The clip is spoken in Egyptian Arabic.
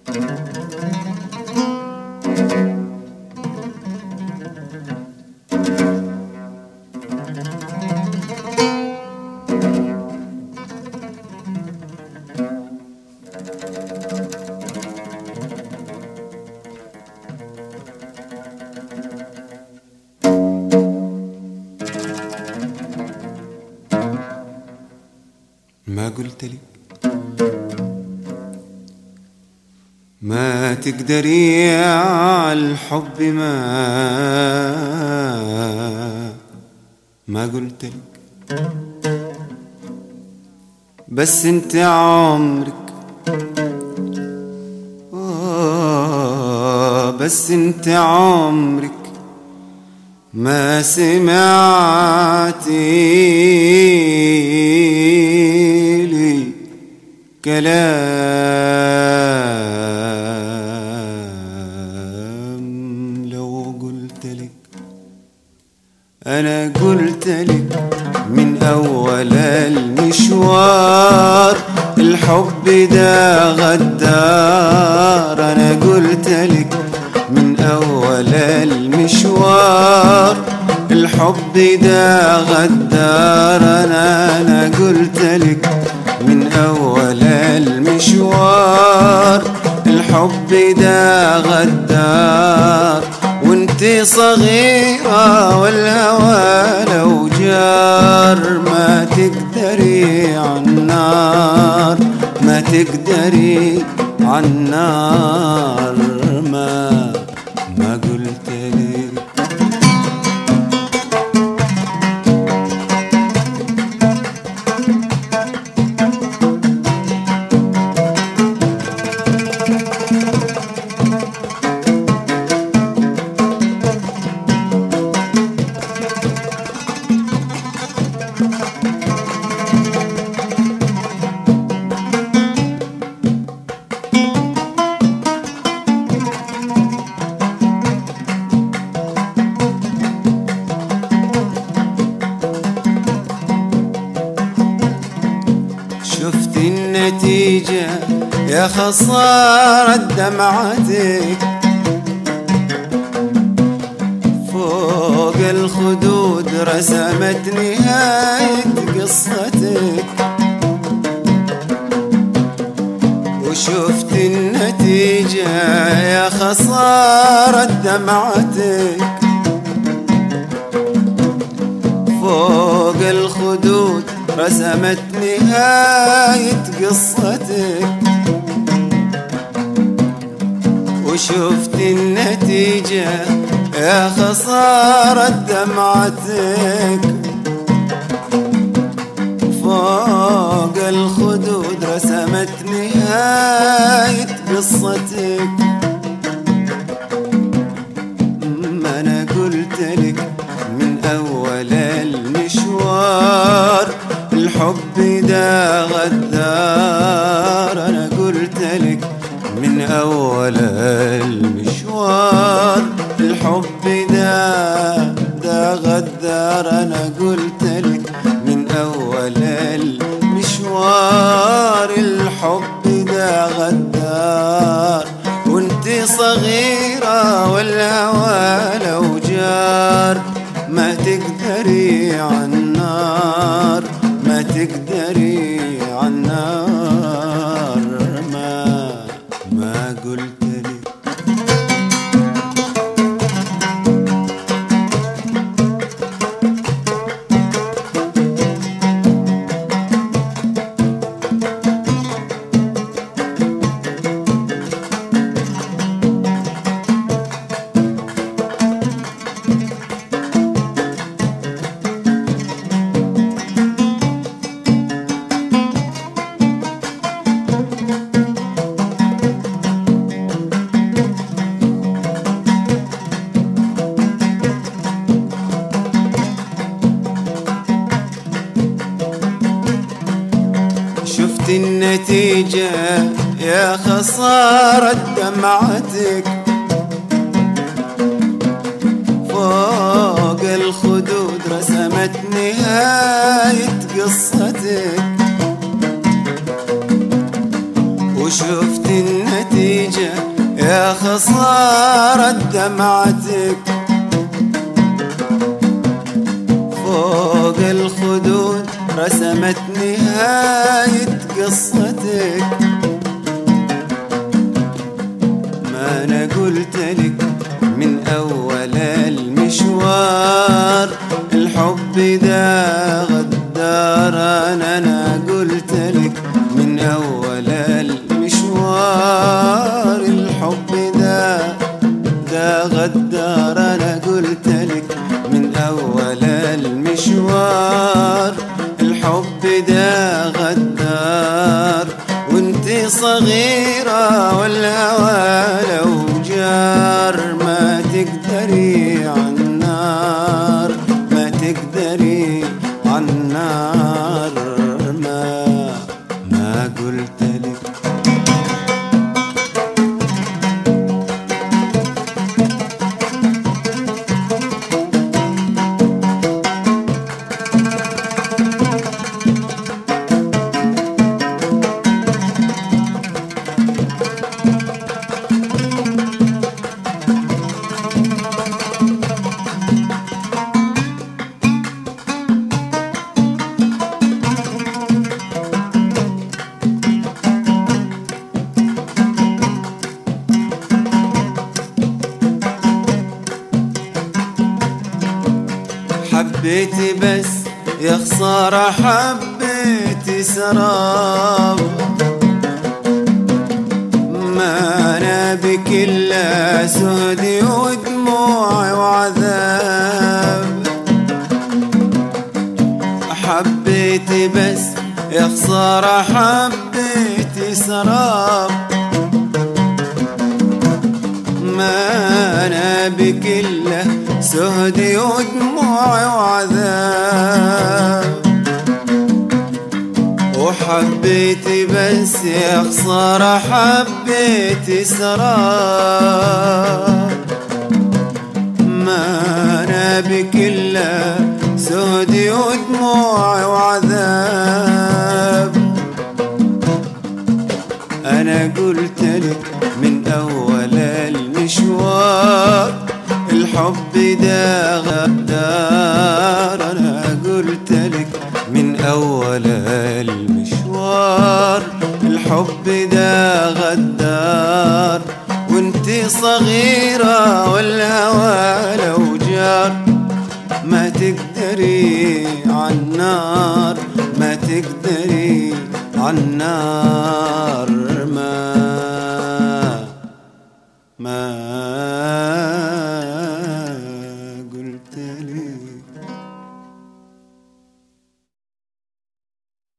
ما قلت لي ما تقدري على الحب ما ما قلت لك بس انت عمرك آه بس انت عمرك ما سمعتي لي كلام لو قلت لك انا قلت لك من اول المشوار الحب ده غدار انا قلت لك من اول المشوار الحب ده غدار انا انا قلت لك من اول المشوار الحب ده غدار وانت صغيرة والهوى لو جار ما تقدري عالنار ما تقدري عالنار ما ما قلت لك شفت النتيجة يا خسارة دمعتك فوق الخدود رسمت نهاية قصتك وشفت النتيجة يا خسارة دمعتك فوق الخدود رسمت نهاية قصتك وشفت النتيجة يا خسارة دمعتك فوق الخدود رسمت نهاية قصتك ما أنا قلت لك من أول المشوار الحب ده غدار أنا قلت لك من أول المشوار الحب ده ده غدار أنا قلت لك من أول المشوار الحب ده غدار وانت صغيرة والهوى لو جار ما تقدري عالنار ما تقدري عالنار ما ما قلت لي شفت النتيجة يا خسارة دمعتك فوق الخدود رسمت نهاية قصتك وشفت النتيجة يا خسارة دمعتك فوق الخدود رسمت نهاية قصتك ما أنا قلت لك من أول المشوار الحب ده غدار أنا أنا قلت لك من أول المشوار الحب ده ده غدار أنا قلت لك من أول المشوار الحب ده غدار وانت صغيرة والهوى لو جار ما تقدري عالنار ما تقدري عالنار ما ما قلت لك حبيتي بس يا خسارة حبيتي سراب ما أنا بك إلا سهدي ودموعي وعذاب حبيتي بس يا خسارة حبيتي سراب ما أنا بك إلا سهدي ودموعي وعذاب وحبيتي بس يا خسارة حبيتي سراب ما أنا بك إلا سهدي ودموعي وعذاب أنا قلت لك من أول المشوار الحب ده غدار أنا قلت لك من أول المشوار الحب ده غدار وانتي صغيرة والهوى لو جار ما تقدري عالنار ما تقدري عالنار ما ما